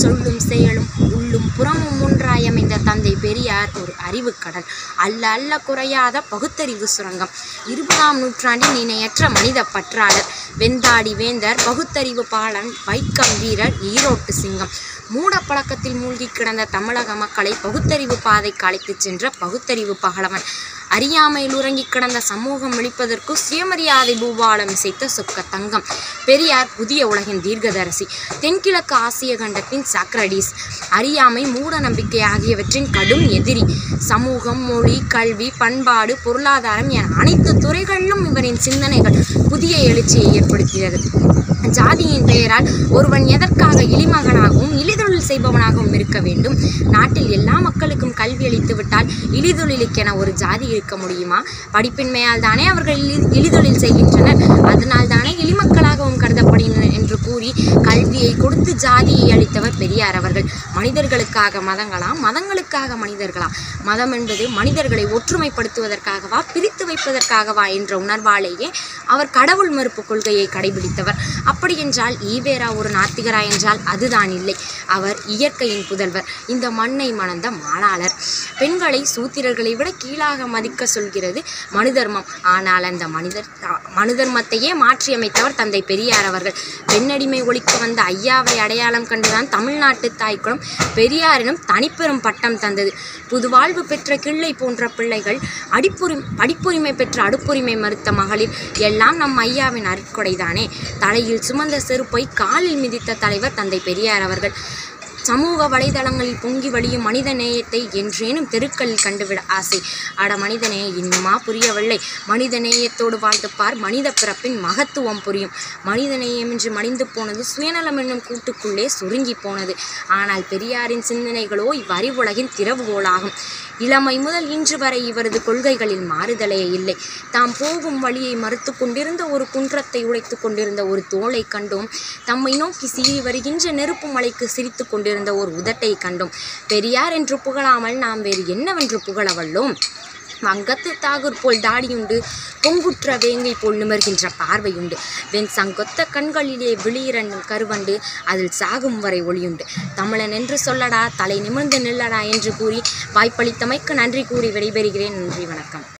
சொல்லும் செயலும் உள்ளும் புறமும் ஒன்றாய் அமைந்த தந்தை பெரியார் ஒரு அறிவுக்கடல் அல்ல அல்ல குறையாத பகுத்தறிவு சுரங்கம் இருபதாம் நூற்றாண்டின் இணையற்ற மனித பற்றாளர் வெந்தாடி வேந்தர் பகுத்தறிவு பாலன் வைக்கம் வீரர் ஈரோட்டு சிங்கம் மூட பழக்கத்தில் மூழ்கி கிடந்த தமிழக மக்களை பகுத்தறிவு பாதைக்கு அழைத்துச் சென்ற பகுத்தறிவு பகலவன் அறியாமையில் உறங்கி கிடந்த சமூகம் விழிப்பதற்கு சுயமரியாதை பூபாலம் இசைத்த சொக்க தங்கம் பெரியார் புதிய உலகின் தீர்க்கதரிசி தென்கிழக்கு ஆசிய கண்டத்தின் சாக்ரடீஸ் அறியாமை மூட நம்பிக்கை ஆகியவற்றின் கடும் எதிரி சமூகம் மொழி கல்வி பண்பாடு பொருளாதாரம் என அனைத்து துறைகளிலும் இவரின் சிந்தனைகள் புதிய எழுச்சியை ஏற்படுத்தியது ஜாதியின் பெயரால் ஒருவன் எதற்காக இழிமகனாகவும் இழிதொழில் செய்பவனாகவும் இருக்க வேண்டும் நாட்டில் எல்லா மக்களுக்கும் கல்வி அளித்து விட்டால் இழிதொழிலுக்கென ஒரு ஜாதி இருக்க முடியுமா படிப்பின்மையால் தானே அவர்கள் இழி இழிதொழில் செய்கின்றனர் அதனால் தானே இழிமக்களாகவும் கருதப்படுகின்றனர் என்று கூறி கல்வியை கொடுத்து ஜாதியை அளித்தவர் பெரியார் அவர்கள் மனிதர்களுக்காக மதங்களா மதங்களுக்காக மனிதர்களா மதம் என்பது மனிதர்களை ஒற்றுமைப்படுத்துவதற்காகவா பிரித்து வைப்பதற்காகவா என்ற உணர்வாலேயே அவர் கடவுள் மறுப்பு கொள்கையை கடைபிடித்தவர் அப்படி என்றால் ஈவேரா ஒரு நாத்திகரா என்றால் அதுதான் இல்லை அவர் இயற்கையின் புதல்வர் இந்த மண்ணை மணந்த மாளாளர் பெண்களை சூத்திரர்களை விட கீழாக மதிக்க சொல்கிறது மனு தர்மம் ஆனால் அந்த மனிதர் மனு தர்மத்தையே மாற்றியமைத்தவர் தந்தை பெரியார் அவர்கள் பெண்ணடிமை ஒழிக்க வந்த ஐயாவை அடையாளம் கண்டுதான் தமிழ்நாட்டு தாய்க்குளம் பெரியாரிடம் தனிப்பெரும் பட்டம் தந்தது புதுவாழ்வு பெற்ற கிள்ளை போன்ற பிள்ளைகள் அடிப்புரி படிப்புரிமை பெற்ற அடுப்புரிமை மறுத்த மகளிர் எல்லாம் நம் ஐயாவின் அருட்கொடைதானே தலையில் சுமந்த செருப்பை காலில் மிதித்த தலைவர் தந்தை பெரியார் அவர்கள் சமூக வலைதளங்களில் பொங்கி வழியும் மனித நேயத்தை என்றேனும் தெருக்களில் கண்டுவிட ஆசை அட மனிதனே இன்னுமா புரியவில்லை மனித நேயத்தோடு வாழ்ந்து பார் மனித பிறப்பின் மகத்துவம் புரியும் மனித நேயமின்றி மடிந்து போனது சுயநலம் என்னும் கூட்டுக்குள்ளே சுருங்கி போனது ஆனால் பெரியாரின் சிந்தனைகளோ இவ்வறிவுலகின் திறவுகோலாகும் இளமை முதல் இன்று வரை இவரது கொள்கைகளில் மாறுதலே இல்லை தாம் போகும் வழியை மறுத்து கொண்டிருந்த ஒரு குன்றத்தை உடைத்து கொண்டிருந்த ஒரு தோளை கண்டோம் தம்மை நோக்கி சீறி வருகின்ற நெருப்பு மலைக்கு சிரித்து கொண்டிருந்த ஒரு உதட்டை கண்டோம் பெரியார் என்று புகழாமல் நாம் வேறு என்னவென்று புகழ வல்லோம் வங்கத்து தாகூர் போல் தாடியுண்டு பொங்குற்ற வேங்கை போல் நிமர்கின்ற பார்வையுண்டு வெண் சங்கொத்த கண்களிலே விழியிரண்டும் கருவண்டு அதில் சாகும் வரை ஒளியுண்டு தமிழன் என்று சொல்லடா தலை நிமிர்ந்து நில்லடா என்று கூறி வாய்ப்பளித்தமைக்கு நன்றி கூறி விடைபெறுகிறேன் நன்றி வணக்கம்